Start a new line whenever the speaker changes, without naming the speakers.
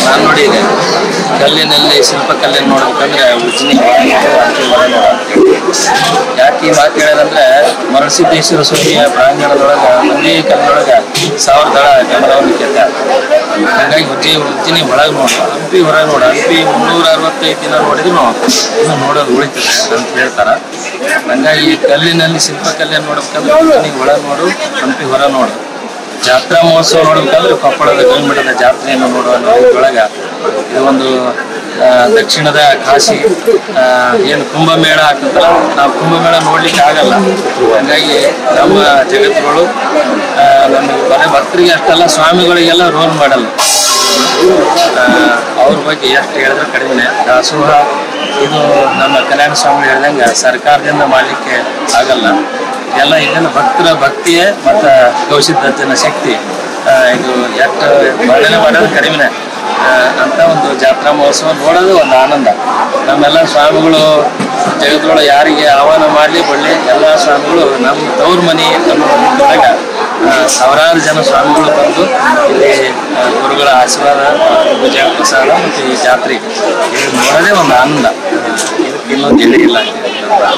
ನಾನು ನೋಡಿ ಈಗ ಕಲ್ಲಿನಲ್ಲಿ ಶಿಲ್ಪಕಲ್ಲನ್ನು ನೋಡ್ಬೇಕಂದ್ರೆ ಉಜ್ಜಿನಿ ಯಾಕೆ ಈ ಮಾತು ಹೇಳೋದಂದ್ರೆ ಮರಸಿದ್ದೇಶ್ವರ ಸ್ವಾಮಿಯ ಪ್ರಾಂಗಣದೊಳಗೆ ಒಂದೇ ಕಲ್ಲೊಳಗೆ ಸಾವಿರ ದಳ ಗಮನವನ್ನು ಕೆತ್ತ ಹಾಗಾಗಿ ಉಜ್ಜಿ ಉಜ್ಜಿನಿ ಒಳಗೆ ನೋಡು ಹಂಪಿ ಹೊರಗೆ ನೋಡು ಹಂಪಿ ಮುನ್ನೂರ ಅರವತ್ತೈದು ದಿನ ನೋಡಿದ್ರು ಇನ್ನು ನೋಡೋದು ಉಳಿತದೆ ಅಂತ ಹೇಳ್ತಾರ ಹಂಗಾಗಿ ಕಲ್ಲಿನಲ್ಲಿ ಶಿಲ್ಪಕಲ್ಲನ್ನು ನೋಡ್ಬೇಕಂದ್ರೆ ಉಜ್ಜಿನಿ ಒಳಗೆ ನೋಡು ಹಂಪಿ ಹೊರ ನೋಡು ಜಾತ್ರಾ ಮಹೋತ್ಸವ ನೋಡ್ಬೇಕಾದ್ರೆ ಕೊಪ್ಪಳದ ಗವಿಮಠದ ಜಾತ್ರೆಯನ್ನು ನೋಡುವ ಒಳಗ ಇದು ಒಂದು ಆ, ದಕ್ಷಿಣದ ಕಾಶಿ ಆ, ಏನು ಕುಂಭಮೇಳ ಆಗ್ತದಲ್ಲ ನಾವು ಕುಂಭಮೇಳ ನೋಡ್ಲಿಕ್ಕೆ ಆಗಲ್ಲ ಹಾಗಾಗಿ ನಮ್ಮ ಜಗತ್ತುಗಳು ಆ, ನಮಗೆ ಬರೀ ಭಕ್ತರಿಗೆ ಅಷ್ಟಲ್ಲ ಸ್ವಾಮಿಗಳಿಗೆಲ್ಲ ರೋಲ್ ಮಾಡಲ್ಲ ಆ, ಅವ್ರ ಬಗ್ಗೆ ಎಷ್ಟು ಹೇಳಿದ್ರೆ ಕಡಿಮೆ ದಾಸೋಹ ಇದು ನಮ್ಮ ಕಲ್ಯಾಣ ಸ್ವಾಮಿ ಹೇಳ್ದಂಗೆ ಸರ್ಕಾರದಿಂದ ಮಾಡಲಿಕ್ಕೆ ಆಗಲ್ಲ ಎಲ್ಲ ಇದನ್ನು ಭಕ್ತರ ಭಕ್ತಿಯೇ ಮತ್ತು ಗೌಸಿದ್ಧತಿನ ಶಕ್ತಿ ಆ, ಇದು ಎಷ್ಟು ವರ್ಣನೆ ಮಾಡೋದು ಕಡಿಮೆ ಆ, ಅಂತ ಒಂದು ಜಾತ್ರಾ ಮಹೋತ್ಸವ ನೋಡೋದು ಒಂದು ಆನಂದ ನಮ್ಮೆಲ್ಲ ಸ್ವಾಮಿಗಳು ಜಗತ್ತೊಳಗೆ ಯಾರಿಗೆ ಆಹ್ವಾನ ಮಾಡಲಿ ಬಳ್ಳಿ ಎಲ್ಲ ಸ್ವಾಮಿಗಳು ನಮ್ಮ ತವ್ರ ಮನೆ ಅನ್ನೋದಾಗ ಸಾವಿರಾರು ಜನ ಸ್ವಾಮಿಗಳು ಬಂದು ಇಲ್ಲಿ ಆ, ಗುರುಗಳ ಆಶೀರ್ವಾದ ಪೂಜಾ ಪ್ರಸಾದ ಮತ್ತು ಈ ಜಾತ್ರೆ ಇದು ನೋಡೋದೇ ಒಂದು ಆನಂದ ಇದಕ್ಕೆ ಇನ್ನೊಂದು ಎಲ್ಲಿ ಇಲ್ಲ